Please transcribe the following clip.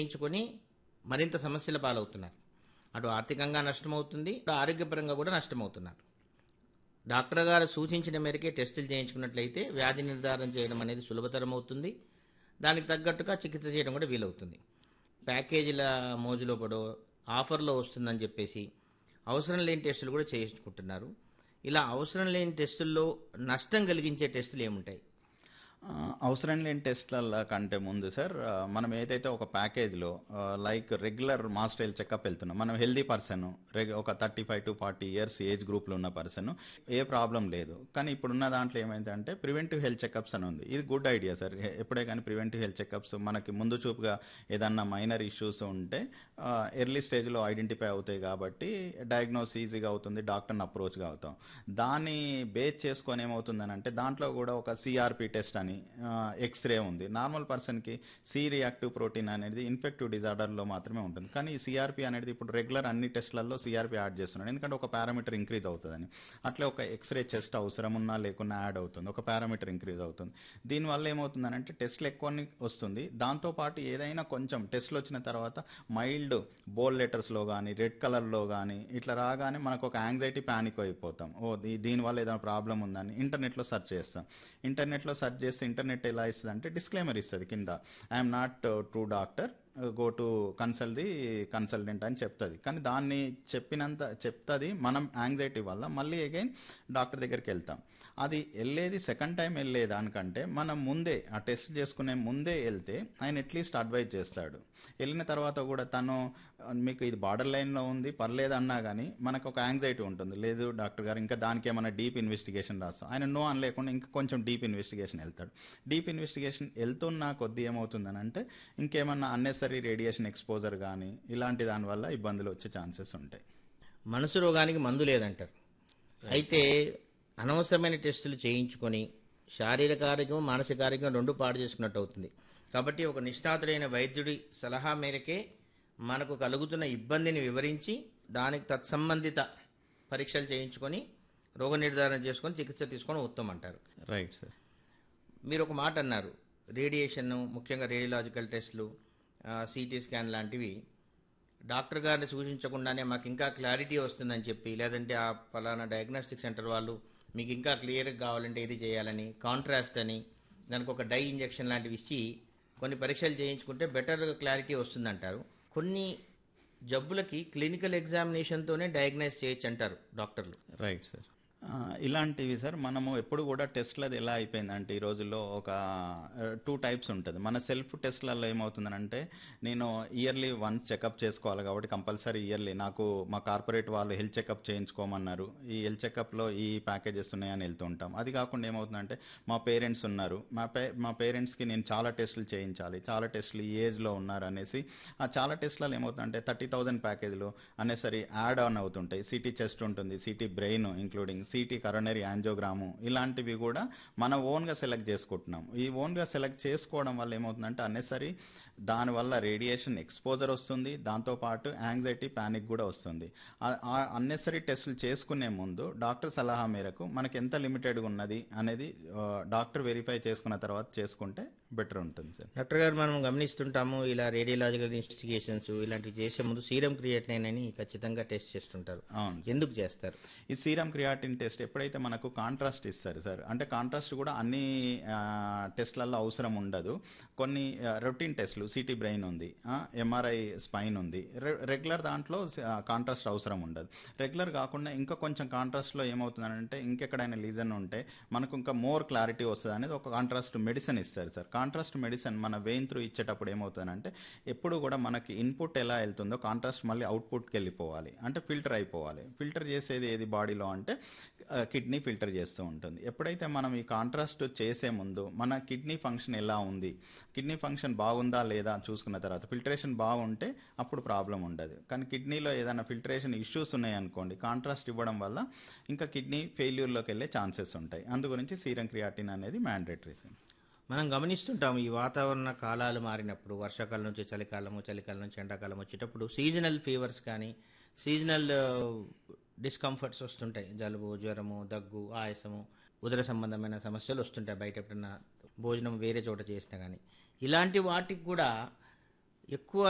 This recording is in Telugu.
చేయించుకొని మరింత సమస్యల పాలవుతున్నారు అటు ఆర్థికంగా నష్టమవుతుంది ఇటు ఆరోగ్యపరంగా కూడా నష్టమవుతున్నారు డాక్టర్ గారు సూచించిన మేరకే టెస్టులు చేయించుకున్నట్లయితే వ్యాధి నిర్ధారణ చేయడం అనేది సులభతరం అవుతుంది దానికి తగ్గట్టుగా చికిత్స చేయడం కూడా వీలవుతుంది ప్యాకేజీల మోజులో పడో ఆఫర్లో వస్తుందని చెప్పేసి అవసరం లేని టెస్టులు కూడా చేయించుకుంటున్నారు ఇలా అవసరం లేని టెస్టుల్లో నష్టం కలిగించే టెస్టులు ఏముంటాయి ఆ, అవసరం లేని టెస్ట్ల కంటే ముందు సార్ ఆ, మనం ఏదైతే ఒక ప్యాకేజ్లో లైక్ రెగ్యులర్ మాస్టైల్ చెకప్ వెళ్తున్నాం మనం హెల్దీ పర్సన్ ఒక thirty five to forty years age గ్రూప్లో ఉన్న పర్సన్ ఏ ప్రాబ్లం లేదు కానీ ఇప్పుడున్న దాంట్లో ఏమైందంటే ప్రివెంటివ్ హెల్త్ చెకప్స్ అని ఉంది ఇది గుడ్ ఐడియా సార్ ఎ- ఎప్పుడే కానీ ప్రివెంటివ్ హెల్త్ చెకప్స్ మనకి ముందు చూపుగా ఏదన్నా మైనర్ ఇష్యూస్ ఉంటే ఎర్లీ స్టేజ్లో ఐడెంటిఫై అవుతాయి కాబట్టి డయాగ్నోస్ ఈజీగా అవుతుంది డాక్టర్ని అప్రోచ్గా అవుతాం దాన్ని బేస్ చేసుకొని ఏమవుతుందని అంటే దాంట్లో కూడా ఒక సిఆర్పి టెస్ట్ అని ఎక్స్రే ఉంది నార్మల్ పర్సన్కి సి రియాక్టివ్ ప్రోటీన్ అనేది ఇన్ఫెక్టివ్ డిజార్డర్లో మాత్రమే ఉంటుంది కానీ ఈ సిఆర్పి అనేది ఇప్పుడు రెగ్యులర్ అన్ని టెస్ట్లలో సిఆర్పి యాడ్ చేస్తున్నాడు ఎందుకంటే ఒక పారామీటర్ ఇంక్రీజ్ అవుతుందని అట్లే ఒక ఎక్స్రే చెస్ట్ అవసరం ఉన్నా లేకున్నా యాడ్ అవుతుంది ఒక పారామీటర్ ఇంక్రీజ్ అవుతుంది దీనివల్ల ఏమవుతుందని అంటే టెస్ట్లు ఎక్కువ వస్తుంది దాంతోపాటు ఏదైనా కొంచెం టెస్ట్లు వచ్చిన తర్వాత మైల్డ్ బోల్ లెటర్స్లో కానీ రెడ్ కలర్లో కానీ ఇట్లా రాగానే మనకు ఒక యాంగ్జైటీ ప్యానిక్ అయిపోతాం ఓ దీ- దీనివల్ల ఏదైనా ప్రాబ్లం ఉందని ఇంటర్నెట్లో సెర్చ్ చేస్తాం ఇంటర్నెట్లో సెర్చ్ చేస్తే ఇంటర్నెట్ ఎలా ఇస్తుంది అంటే డిస్క్లైమర్ ఇస్తుంది కింద I'm not true doctor go to consult the consultant అని చెప్తుంది కానీ దాన్ని చెప్పినంత చెప్తుంది మనం యాంగ్జైటీ వల్ల మళ్ళీ అగైన్ డాక్టర్ దగ్గరికి వెళ్తాం అది వెళ్ళేది సెకండ్ టైం వెళ్ళే దానికంటే మనం ముందే ఆ టెస్ట్ చేసుకునే ముందే వెళ్తే ఆయన అట్లీస్ట్ అడ్వైజ్ చేస్తాడు వెళ్ళిన తర్వాత కూడా తను "ఆ, మీకు ఇది బార్డర్ లైన్లో ఉంది పర్లేదు అన్నా కానీ మనకు ఒక యాంగ్జైటీ ఉంటుంది లేదు డాక్టర్ గారు ఇంకా దానికి ఏమైనా డీప్ ఇన్వెస్టిగేషన్ రాస్తాం ఆయన నో అని లేకుండా ఇంకా కొంచెం డీప్ ఇన్వెస్టిగేషన్ వెళ్తాడు డీప్ ఇన్వెస్టిగేషన్ వెళ్తున్న కొద్దీ ఏమవుతుందని అంటే ఇంకేమన్నా అన్నెసరీ రేడియేషన్ ఎక్స్పోజర్ కానీ ఇలాంటి దానివల్ల ఇబ్బందులు వచ్చే ఛాన్సెస్ ఉంటాయి మనసు రోగానికి మందు లేదంటారు అయితే అనవసరమైన టెస్టులు చేయించుకొని శారీరక ఆరోగ్యం మానసిక ఆరోగ్యం రెండు పాడు చేసుకున్నట్టు అవుతుంది కాబట్టి ఒక నిష్ణాతుడైన వైద్యుడి సలహా మేరకే మనకు కలుగుతున్న ఇబ్బందిని వివరించి దానికి తత్సంబంధిత పరీక్షలు చేయించుకొని రోగ నిర్ధారణ చేసుకొని చికిత్స తీసుకొని ఉత్తమం అంటారు రైట్ సార్ మీరు ఒక మాట అన్నారు రేడియేషన్ ముఖ్యంగా రేడియలాజికల్ టెస్టులు సిటీ స్కాన్ లాంటివి డాక్టర్ గారిని సూచించకుండానే మాకు ఇంకా క్లారిటీ వస్తుందని చెప్పి లేదంటే ఆ పలానా డయాగ్నోస్టిక్ సెంటర్ వాళ్ళు మీకు ఇంకా క్లియర్గా కావాలంటే ఇది చేయాలని కాంట్రాస్ట్ అని దానికి ఒక డై ఇంజెక్షన్ లాంటివి ఇచ్చి కొన్ని పరీక్షలు చేయించుకుంటే బెటర్ క్లారిటీ వస్తుందంటారు కొన్ని జబ్బులకి క్లినికల్ ఎగ్జామినేషన్తోనే డయాగ్నైజ్ చేయొచ్చు అంటారు డాక్టర్లు రైట్ సార్ ఆ, ఇలాంటివి సార్ మనము ఎప్పుడు కూడా టెస్ట్లది ఎలా అయిపోయిందంటే ఈ రోజుల్లో ఒక టూ టైప్స్ ఉంటుంది మన సెల్ఫ్ టెస్ట్లలో ఏమవుతుందనంటే నేను ఇయర్లీ వన్స్ చెకప్ చేసుకోవాలి కాబట్టి కంపల్సరీ ఇయర్లీ నాకు మా కార్పొరేట్ వాళ్ళు హెల్త్ చెకప్ చేయించుకోమన్నారు ఈ హెల్త్ చెకప్లో ఈ ప్యాకేజెస్ ఉన్నాయని వెళ్తుంటాం అది కాకుండా ఏమవుతుందంటే మా పేరెంట్స్ ఉన్నారు మా పే మా పేరెంట్స్కి నేను చాలా టెస్టులు చేయించాలి చాలా టెస్టులు ఈ ఏజ్లో ఉన్నారు అనేసి ఆ చాలా టెస్ట్లలో ఏమవుతుందంటే థర్టీ థౌజండ్ ప్యాకేజ్లో అనేసరి యాడ్ ఆన్ అవుతుంటాయి సిటీ చెస్ట్ ఉంటుంది CT brain including CT coronary angiogram ఇలాంటివి కూడా మన ఓన్గా సెలెక్ట్ చేసుకుంటున్నాం ఈ ఓన్గా సెలెక్ట్ చేసుకోవడం వల్ల ఏమవుతుందంటే అన్నెసరీ దానివల్ల రేడియేషన్ ఎక్స్పోజర్ వస్తుంది దాంతోపాటు యాంగ్జైటీ ప్యానిక్ కూడా వస్తుంది అన్నెసరీ టెస్టులు చేసుకునే ముందు డాక్టర్ సలహా మేరకు మనకి ఎంత లిమిటెడ్గా ఉన్నది అనేది ఆ, డాక్టర్ వెరిఫై చేసుకున్న తర్వాత చేసుకుంటే బెటర్ ఉంటుంది సార్ డాక్టర్ గారు మనం గమనిస్తుంటాము ఇలా రేడియలాజికల్ ఇన్వెస్టిగేషన్స్ ఇలాంటివి చేసే ముందు సీరం క్రియేటినైన్ అని ఖచ్చితంగా టెస్ట్ చేస్తుంటారు అవును ఎందుకు చేస్తారు ఈ సీరం క్రియాటిన్ టెస్ట్ ఎప్పుడైతే మనకు కాంట్రాస్ట్ ఇస్తారు సార్ అంటే కాంట్రాస్ట్ కూడా అన్ని ఆ, టెస్ట్లలో అవసరం ఉండదు కొన్ని రొటీన్ టెస్ట్లు సిటీ బ్రెయిన్ ఉంది ఎంఆర్ఐ స్పైన్ ఉంది రె- రెగ్యులర్ దాంట్లో ఆ, కాంట్రాస్ట్ అవసరం ఉండదు రెగ్యులర్ కాకుండా ఇంకా కొంచెం కాంట్రాస్ట్లో ఏమవుతుందంటే ఇంకెక్కడైనా లీజన్ ఉంటే మనకు ఇంకా మోర్ క్లారిటీ వస్తుంది అనేది ఒక కాంట్రాస్ట్ మెడిసిన్ ఇస్తారు సార్ కాంట్రాస్ట్ మెడిసిన్ మన వెయిన్ త్రూ ఇచ్చేటప్పుడు ఏమవుతుందంటే ఎప్పుడు కూడా మనకి ఇన్పుట్ ఎలా వెళ్తుందో కాంట్రాస్ట్ మళ్ళీ అవుట్పుట్కి వెళ్ళిపోవాలి అంటే ఫిల్టర్ అయిపోవాలి ఫిల్టర్ చేసేది ఏది బాడీలో అంటే కిడ్నీ ఫిల్టర్ చేస్తూ ఉంటుంది ఎప్పుడైతే మనం ఈ కాంట్రాస్ట్ చేసే ముందు మన కిడ్నీ ఫంక్షన్ ఎలా ఉంది కిడ్నీ ఫంక్షన్ బాగుందా లేదా చూసుకున్న తర్వాత ఫిల్టరేషన్ బాగుంటే అప్పుడు ప్రాబ్లం ఉండదు కానీ కిడ్నీలో ఏదైనా ఫిల్టరేషన్ ఇష్యూస్ ఉన్నాయనుకోండి కాంట్రాస్ట్ ఇవ్వడం వల్ల ఇంకా కిడ్నీ ఫెయిల్యూర్లోకి వెళ్ళే ఛాన్సెస్ ఉంటాయి అందు గురించి సీరం క్రియాటిన్ అనేది మ్యాండేటరీ మనం గమనిస్తుంటాం ఈ వాతావరణ కాలాలు మారినప్పుడు వర్షాకాలం నుంచి చలికాలము చలికాలం నుంచి ఎండాకాలం వచ్చేటప్పుడు సీజనల్ ఫీవర్స్ కానీ సీజనల్ డిస్కంఫర్ట్స్ వస్తుంటాయి జలుబు జ్వరము దగ్గు ఆయాసము ఉదర సంబంధమైన సమస్యలు వస్తుంటాయి బయట ఎప్పుడన్నా భోజనం వేరే చోట చేసినా కానీ ఇలాంటి వాటికి కూడా ఎక్కువ